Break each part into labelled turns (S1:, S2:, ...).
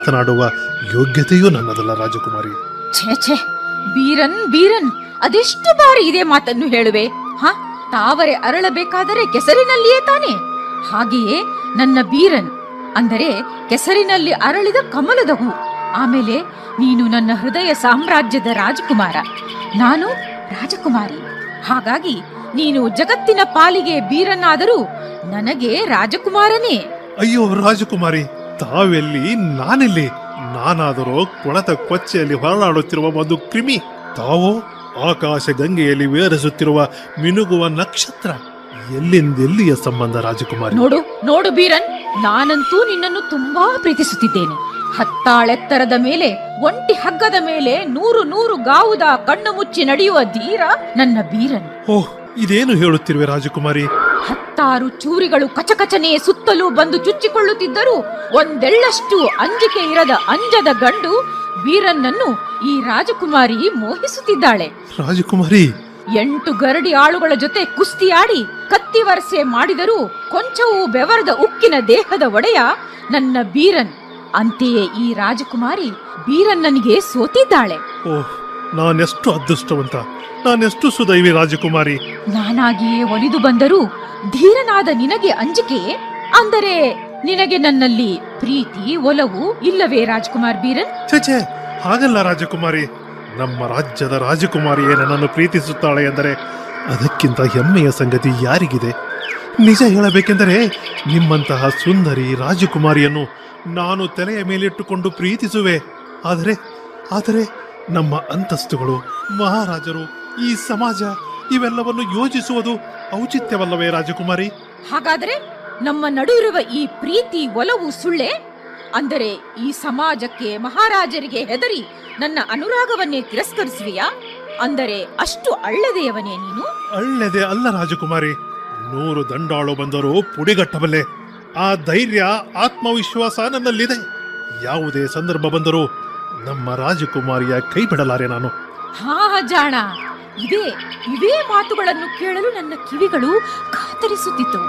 S1: ಮಾತನಾಡುವ ಯೋಗ್ಯತೆಯೂ ನನ್ನದಲ್ಲ ರಾಜಕುಮಾರಿ
S2: ಛೇ ಛೇ ಬೀರನ್ ಬೀರನ್ ಅದೆಷ್ಟು ಬಾರಿ ಇದೇ ಮಾತನ್ನು ಹೇಳುವೆ ಹ ತಾವರೆ ಅರಳಬೇಕಾದರೆ ಕೆಸರಿನಲ್ಲಿಯೇ ತಾನೆ ಹಾಗೆಯೇ ನನ್ನ ಬೀರನ್ ಅಂದರೆ ಕೆಸರಿನಲ್ಲಿ ಅರಳಿದ ಕಮಲದ ಹೂ ಆಮೇಲೆ ನೀನು ನನ್ನ ಹೃದಯ ಸಾಮ್ರಾಜ್ಯದ ರಾಜಕುಮಾರ ನಾನು ರಾಜಕುಮಾರಿ ಹಾಗಾಗಿ ನೀನು ಜಗತ್ತಿನ ಪಾಲಿಗೆ ಬೀರನ್ನಾದರೂ ನನಗೆ ರಾಜಕುಮಾರನೇ
S1: ಅಯ್ಯೋ ರಾಜಕುಮಾರಿ ತಾವೆಲ್ಲಿ ನಾನೆಲ್ಲಿ ನಾನಾದರೋ ಕೊಳತ ಕೊಚ್ಚೆಯಲ್ಲಿ ಹೊರಳಾಡುತ್ತಿರುವ ಒಂದು ಕ್ರಿಮಿ ತಾವು ಆಕಾಶ ಗಂಗೆಯಲ್ಲಿ ವಿಹರಿಸುತ್ತಿರುವ ಮಿನುಗುವ ನಕ್ಷತ್ರ ಎಲ್ಲಿಂದೆಲ್ಲಿಯ ಸಂಬಂಧ ರಾಜಕುಮಾರಿ
S2: ನೋಡು ನೋಡು ಬೀರನ್ ನಾನಂತೂ ನಿನ್ನನ್ನು ತುಂಬಾ ಪ್ರೀತಿಸುತ್ತಿದ್ದೇನೆ ಹತ್ತಾಳೆತ್ತರದ ಮೇಲೆ ಒಂಟಿ ಹಗ್ಗದ ಮೇಲೆ ನೂರು ನೂರು ಗಾವುದ ಕಣ್ಣು ಮುಚ್ಚಿ ನಡೆಯುವ ಧೀರ ನನ್ನ ಬೀರನ್
S1: ಓಹ್ ಇದೇನು ಹೇಳುತ್ತಿರುವೆ ರಾಜಕುಮಾರಿ
S2: ಹತ್ತಾರು ಚೂರಿಗಳು ಕಚಕಚನೆ ಸುತ್ತಲೂ ಬಂದು ಚುಚ್ಚಿಕೊಳ್ಳುತ್ತಿದ್ದರೂ ಒಂದೆಳ್ಳಷ್ಟು ಅಂಜಿಕೆ ಇರದ ಅಂಜದ ಗಂಡು ಬೀರನ್ನನ್ನು ಈ ರಾಜಕುಮಾರಿ ಮೋಹಿಸುತ್ತಿದ್ದಾಳೆ
S1: ರಾಜಕುಮಾರಿ
S2: ಎಂಟು ಗರಡಿ ಆಳುಗಳ ಜೊತೆ ಕುಸ್ತಿಯಾಡಿ ಕತ್ತಿ ವರಸೆ ಮಾಡಿದರೂ ಕೊಂಚವೂ ಬೆವರದ ಉಕ್ಕಿನ ದೇಹದ ಒಡೆಯ ನನ್ನ ಬೀರನ್ ಅಂತೆಯೇ ಈ ರಾಜಕುಮಾರಿ ಬೀರನ್ನನಿಗೆ ಸೋತಿದ್ದಾಳೆ
S1: ಓಹ್ ನಾನೆಷ್ಟು ಅದೃಷ್ಟವಂತ ನಾನೆಷ್ಟು ಸುದೈವಿ ರಾಜಕುಮಾರಿ
S2: ನಾನಾಗಿಯೇ ಒಲಿದು ಬಂದರೂ ಧೀರನಾದ ನಿನಗೆ ಅಂಜಿಕೆಯೇ ಅಂದರೆ ನಿನಗೆ ನನ್ನಲ್ಲಿ ಪ್ರೀತಿ ಒಲವು ಇಲ್ಲವೇ ರಾಜ್ಕುಮಾರ್ ಬೀರನ್
S1: ಛೇ ಹಾಗಲ್ಲ ರಾಜಕುಮಾರಿ ನಮ್ಮ ರಾಜ್ಯದ ರಾಜಕುಮಾರಿಯೇ ನನ್ನನ್ನು ಪ್ರೀತಿಸುತ್ತಾಳೆ ಎಂದರೆ ಅದಕ್ಕಿಂತ ಹೆಮ್ಮೆಯ ಸಂಗತಿ ಯಾರಿಗಿದೆ ನಿಜ ಹೇಳಬೇಕೆಂದರೆ ನಿಮ್ಮಂತಹ ಸುಂದರಿ ರಾಜಕುಮಾರಿಯನ್ನು ನಾನು ತಲೆಯ ಮೇಲಿಟ್ಟುಕೊಂಡು ಪ್ರೀತಿಸುವೆ ಆದರೆ ಆದರೆ ನಮ್ಮ ಅಂತಸ್ತುಗಳು ಮಹಾರಾಜರು ಈ ಸಮಾಜ ಇವೆಲ್ಲವನ್ನು ಯೋಜಿಸುವುದು ಔಚಿತ್ಯವಲ್ಲವೇ ರಾಜಕುಮಾರಿ
S2: ಹಾಗಾದರೆ ನಮ್ಮ ನಡುವಿರುವ ಈ ಪ್ರೀತಿ ಒಲವು ಸುಳ್ಳೆ ಅಂದರೆ ಈ ಸಮಾಜಕ್ಕೆ ಮಹಾರಾಜರಿಗೆ ಹೆದರಿ ನನ್ನ ಅನುರಾಗವನ್ನೇ ತಿರಸ್ಕರಿಸುವಿಯಾ ಅಂದರೆ ಅಷ್ಟು ಅಳ್ಳದೆಯವನೇ ನೀನು
S1: ಅಳ್ಳೆದೆ ಅಲ್ಲ ರಾಜಕುಮಾರಿ ನೂರು ದಂಡಾಳು ಬಂದರೂ ಪುಡಿಗಟ್ಟಬಲ್ಲೆ ಆ ಧೈರ್ಯ ಆತ್ಮವಿಶ್ವಾಸ ನನ್ನಲ್ಲಿದೆ ಯಾವುದೇ ಸಂದರ್ಭ ಬಂದರೂ ನಮ್ಮ ರಾಜಕುಮಾರಿಯ ಕೈ ಬಿಡಲಾರೆ ನಾನು
S2: ಹಾ ಜಾಣ ಇದೇ ಇವೇ ಮಾತುಗಳನ್ನು ಕೇಳಲು ನನ್ನ ಕಿವಿಗಳು ಕಾತರಿಸುತ್ತಿತ್ತು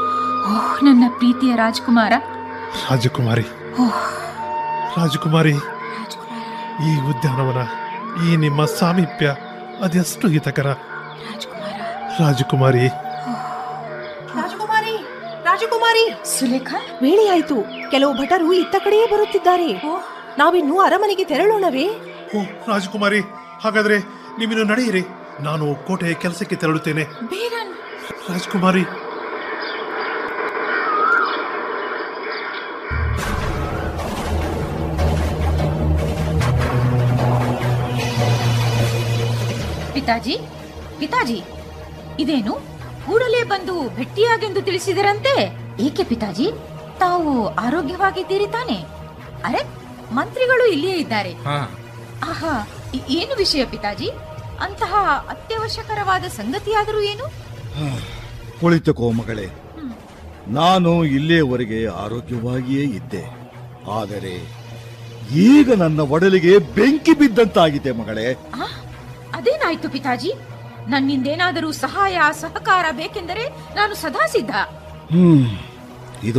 S2: ಓಹ್ ನನ್ನ ಪ್ರೀತಿಯ ರಾಜಕುಮಾರ
S1: ರಾಜಕುಮಾರಿ
S2: ಓಹ್
S1: ರಾಜಕುಮಾರಿ
S2: ರಾಜಕುಮಾರ
S1: ಈ ಉದ್ಯಾನವನ ಈ ನಿಮ್ಮ ಸಾಮೀಪ್ಯ ಅದೆಷ್ಟು ಹಿತಕರ
S2: ರಾಜಕುಮಾರ
S1: ರಾಜಕುಮಾರಿ
S3: ರಾಜಕುಮಾರಿ ರಾಜಕುಮಾರಿ
S2: ಸುಲೇಖ
S3: ವೇಳೆಯಾಯ್ತು ಕೆಲವು ಭಟರು ಇತ್ತ ಕಡೆಯೇ ಬರುತ್ತಿದ್ದಾರೆ ನಾವಿನ್ನು ಅರಮನೆಗೆ ತೆರಳೋಣವೇ
S1: ಓ ರಾಜಕುಮಾರಿ ಹಾಗಾದ್ರೆ ನೀವಿನ್ನು ನಡೆಯಿರಿ ನಾನು ಕೋಟೆಯ ಕೆಲಸಕ್ಕೆ ತೆರಳುತ್ತೇನೆ
S2: ಬೀರನ್
S1: ರಾಜಕುಮಾರಿ
S2: ಪಿತಾಜಿ ಪಿತಾಜಿ ಇದೇನು ಕೂಡಲೇ ಬಂದು ಭೆಟ್ಟಿಯಾಗೆಂದು ತಿಳಿಸಿದರಂತೆ ಏಕೆ ಪಿತಾಜಿ ತಾವು ಆರೋಗ್ಯವಾಗಿದ್ದೀರಿ ತಾನೆ ಅರೆ ಮಂತ್ರಿಗಳು ಇಲ್ಲಿಯೇ ಇದ್ದಾರೆ
S4: ಹಾ
S2: ಆಹಾ ಇ- ಏನು ವಿಷಯ ಪಿತಾಜಿ ಅಂತಹ ಅತ್ಯವಶ್ಯಕರವಾದ ಸಂಗತಿಯಾದರೂ ಏನು
S5: ಕುಳಿತುಕೋ ಮಗಳೇ
S2: ಹ್ಮ್.
S5: ನಾನು ಇಲ್ಲಿಯವರೆಗೆ ಆರೋಗ್ಯವಾಗಿಯೇ ಇದ್ದೆ ಆದರೆ ಈಗ ನನ್ನ ಒಡಲಿಗೆ ಬೆಂಕಿ ಬಿದ್ದಂತಾಗಿದೆ ಮಗಳೇ
S2: ಆ, ಅದೇನಾಯ್ತು ಪಿತಾಜಿ ನನ್ನಿಂದೇನಾದರೂ ಸಹಾಯ ಸಹಕಾರ ಬೇಕೆಂದರೆ ನಾನು ಸದಾ ಸಿದ್ಧ
S5: ಹ್ಮ್ ಇದು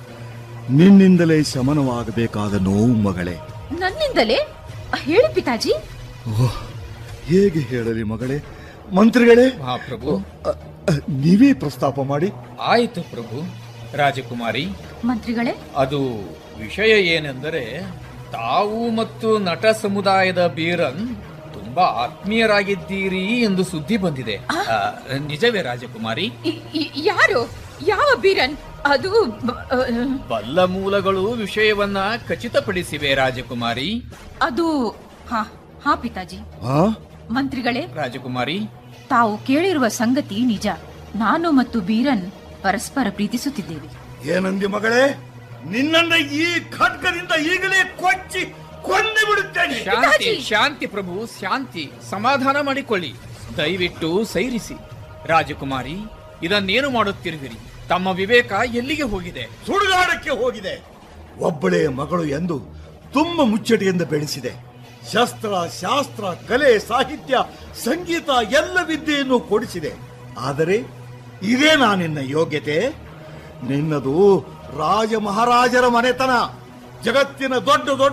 S5: ನಿನ್ನಿಂದಲೇ ಶಮನವಾಗಬೇಕಾದ ನೋವು ಮಗಳೇ
S2: ನನ್ನಿಂದಲೇ ಹೇಳಿ ಪಿತಾಜಿ
S5: ಓಹ್ ಹೇಗೆ ಹೇಳಲಿ ಮಗಳೇ ಮಂತ್ರಿಗಳೇ
S4: ಮಹಾಪ್ರಭು
S5: ಅ, ಅ, ನೀವೇ ಪ್ರಸ್ತಾಪ ಮಾಡಿ
S4: ಆಯಿತು ಪ್ರಭು ರಾಜಕುಮಾರಿ
S2: ಮಂತ್ರಿಗಳೇ
S4: ಅದು ವಿಷಯ ಏನೆಂದರೆ ತಾವು ಮತ್ತು ನಟ ಸಮುದಾಯದ ಬೀರನ್ ತುಂಬಾ ಆತ್ಮೀಯರಾಗಿದ್ದೀರಿ ಎಂದು ಸುದ್ದಿ ಬಂದಿದೆ ಆ, ನಿಜವೇ ರಾಜಕುಮಾರಿ
S2: ಇ- ಇ- ಯಾರು ಯಾವ ಬೀರನ್ ಅದು ಬ- ಅ,
S4: ಬಲ್ಲ ಮೂಲಗಳು ವಿಷಯವನ್ನ ಖಚಿತಪಡಿಸಿವೆ ರಾಜಕುಮಾರಿ
S2: ಅದು ಹಾ ಹಾ ಪಿತಾಜಿ
S5: ಆ
S2: ಮಂತ್ರಿಗಳೇ
S4: ರಾಜಕುಮಾರಿ
S2: ತಾವು ಕೇಳಿರುವ ಸಂಗತಿ ನಿಜ ನಾನು ಮತ್ತು ಬೀರನ್ ಪರಸ್ಪರ ಪ್ರೀತಿಸುತ್ತಿದ್ದೇವೆ
S5: ಏನಂದಿ ಮಗಳೇ ನಿನ್ನನ್ನ ಈ ಖಡ್ಗದಿಂದ ಈಗಲೇ ಕೊಚ್ಚಿ ಕೊಂದು ಬಿಡುತ್ತೇನೆ
S4: ಶಾಂತಿ ಶಾಂತಿ ಪ್ರಭು ಶಾಂತಿ ಸಮಾಧಾನ ಮಾಡಿಕೊಳ್ಳಿ ದಯವಿಟ್ಟು ಸೈರಿಸಿ ರಾಜಕುಮಾರಿ ಇದನ್ನೇನು ಮಾಡುತ್ತಿರುವಿರಿ ತಮ್ಮ ವಿವೇಕ ಎಲ್ಲಿಗೆ ಹೋಗಿದೆ
S5: ಸುಡುಗಾಡಕ್ಕೆ ಹೋಗಿದೆ ಒಬ್ಬಳೇ ಮಗಳು ಎಂದು ತುಂಬ ಮುಚ್ಚಟೆಯಿಂದ ಬೆಳೆಸಿದೆ ಶಸ್ತ್ರ ಶಾಸ್ತ್ರ ಕಲೆ ಸಾಹಿತ್ಯ ಸಂಗೀತ ಎಲ್ಲ ವಿದ್ಯೆಯನ್ನು ಕೊಡಿಸಿದೆ ಆದರೆ ಇದೇ ನಾನಿನ್ನ ಯೋಗ್ಯತೆ ನಿನ್ನದು ರಾಜ ಮಹಾರಾಜರ ಮನೆತನ ಜಗತ್ತಿನ ದೊಡ್ಡ ದೊಡ್ಡ